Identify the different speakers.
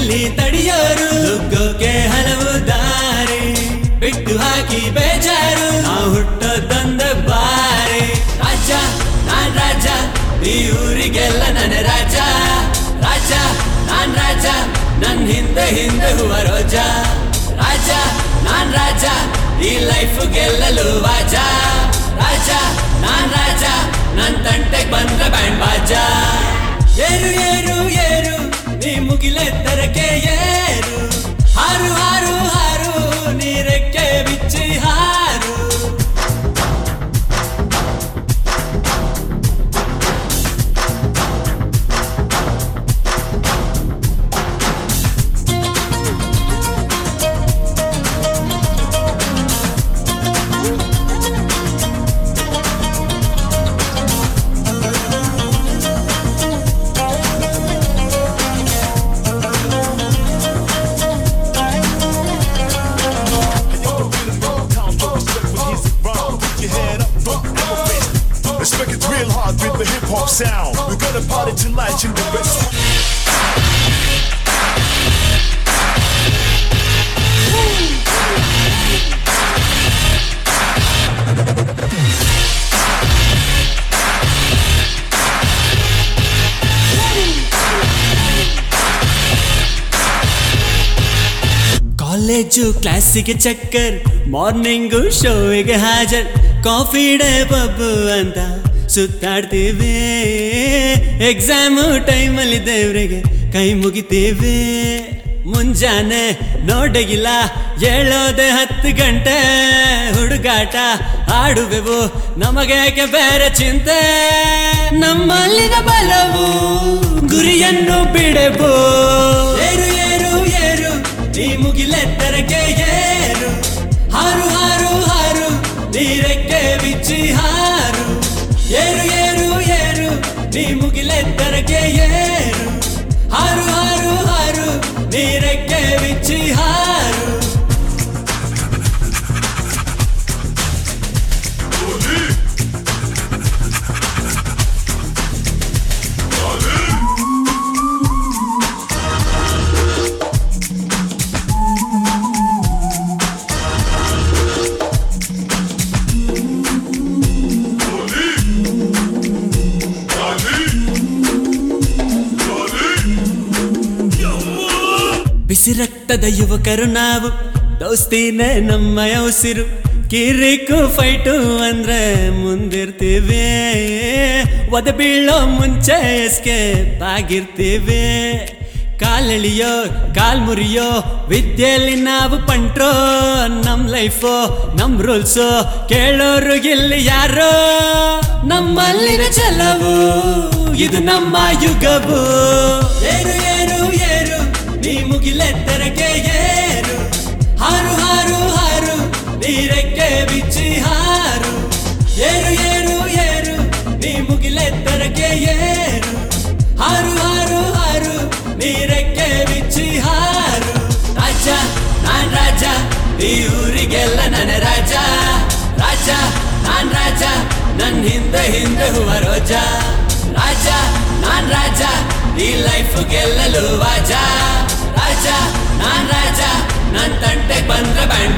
Speaker 1: ಎಲ್ಲಿ ತಡಿಯೋರು ನುಗ್ಗೋಕೆ ಹಲವು ದಾರಿ ಬಿಟ್ಟು ಹಾಕಿ ಬೇಜಾರು ನಾವು ಹುಟ್ಟೋದೊಂದ ಬಾರಿ ರಾಜ ನಾನ್ ರಾಜ ಈ ಊರಿಗೆಲ್ಲ ನನ್ನ ರಾಜ ರಾಜ ನಾನ್ ರಾಜ ನನ್ ಹಿಂದೆ ಹಿಂದೆ ಹೂವ ರೋಜ ರಾಜ ನಾನ್ ರಾಜ ಈ ಲೈಫ್ ಗೆಲ್ಲಲು ವಾಜ ರಾಜ ನಾನ್ ರಾಜ ನನ್ ತಂಟೆಗ್ ಬಂದ್ರೆ ಬ್ಯಾಂಡ್ ಬಾಜ ಏರು ಏರು ಏರು ನೀ ಮುಗಿಲೆತ್ತರಕ್ಕೆ ಏರು ಹಾರು ಹಾರು ಹಾರು ನೀರಕ್ಕೆ ಬಿಚ್ಚಿ ಹಾರು
Speaker 2: Let's make it real hard with the hip hop sound. We're gonna party tonight in the best.
Speaker 1: College ಕ್ಲಾಸಿಗೆ ಚಕ್ಕರ್ ಮಾರ್ನಿಂಗು ಶೋವಿಗೆ ಹಾಜರ್ ಕಾಫಿ ಡೇ ಪಬ್ಬು ಅಂತ ಸುತ್ತಾಡ್ತೀವಿ ಎಕ್ಸಾಮು ಟೈಮಲ್ಲಿ ದೇವ್ರಿಗೆ ಕೈ ಮುಗಿತೀವಿ ಮುಂಜಾನೆ ನೋಡಗಿಲ್ಲ ಹೇಳೋದೆ ಹತ್ತು ಗಂಟೆ ಹುಡುಗಾಟ ಆಡುವೆವು ನಮಗೇಕೆ ಬೇರೆ ಚಿಂತೆ ನಮ್ಮಲ್ಲಿನ ಬಲವು ಗುರಿಯನ್ನು ಬಿಡೆವು ಏರು ಏರು ಏರು ನೀ ಮುಗಿಲೆತ್ತರಕ್ಕೆ ಏರು ಹಾರು ಹಾರು ಹಾರು ನೀರಕ್ಕೆ ಬಿಚ್ಚಿ ಹಾರು ಏರು ಏರು ಏರು ನೀ ಮುಗಿಲೆತ್ತರಕ್ಕೆ ಏರು ಹಾರು ಹಾರು ಹಾರು ನೀರಕ್ಕೆ ಬಿಚ್ಚಿ ಹಾರು ಬಿಸಿ ರಕ್ತದ ಯುವಕರು ನಾವು ದೋಸ್ತಿನೇ ನಮ್ಮಯ ಉಸಿರು ಕಿರಿಕು ಫೈಟು ಅಂದ್ರೆ ಮುಂದಿರ್ತೀವಿ ಒದ ಬೀಳೋ ಮುಂಚೆ ಎಸ್ಕೇಪ್ ಆಗಿರ್ತೀವಿ ಕಾಲೆಳಿಯೋ ಕಾಲ್ ಮುರಿಯೋ ವಿದ್ಯೆಯಲ್ಲಿ ನಾವು ಪಂಟ್ರೋ ನಮ್ ಲೈಫು ನಮ್ ರೂಲ್ಸು ಕೇಳೋರು ಇಲ್ಲಿ ಯಾರೋ ನಮ್ಮಲ್ಲಿನ ಚಲವು ಇದು ನಮ್ಮ ಯುಗವು ಏರು ಏರು ಏರು ನೀ ಮುಗಿಲೆತ್ತರಕ್ಕೆ ಏರು ಹಾರು ಹಾರು ಹಾರು ನೀರಕ್ಕೆ ಬಿಚ್ಚಿ ಹಾರು ಏರು ಏರು ಏರು ನೀ ಮುಗಿಲೆತ್ತರಕ್ಕೆ ಏರು ಹಾರು ಹಾರು ಹಾರು ನೀರಕ್ಕೆ ಬಿಚ್ಚಿ ಹಾರು ರಾಜ ನಾನ್ ರಾಜ ಈ ಊರಿಗೆಲ್ಲ ನನ್ನ ರಾಜ ರಾಜ ನಾನ್ ರಾಜ ನನ್ ಹಿಂದೆ ಹಿಂದೆ ಹೂವ ರೋಜ ರಾಜ ನಾನ್ ರಾಜ ಈ ಲೈಫ್ ಗೆಲ್ಲಲು ವಾಜ ರಾಜ ನಾನ್ ರಾಜ ನನ್ ತಂಟೆಗ್ ಬಂದ್ರೆ ಬ್ಯಾಂಡ್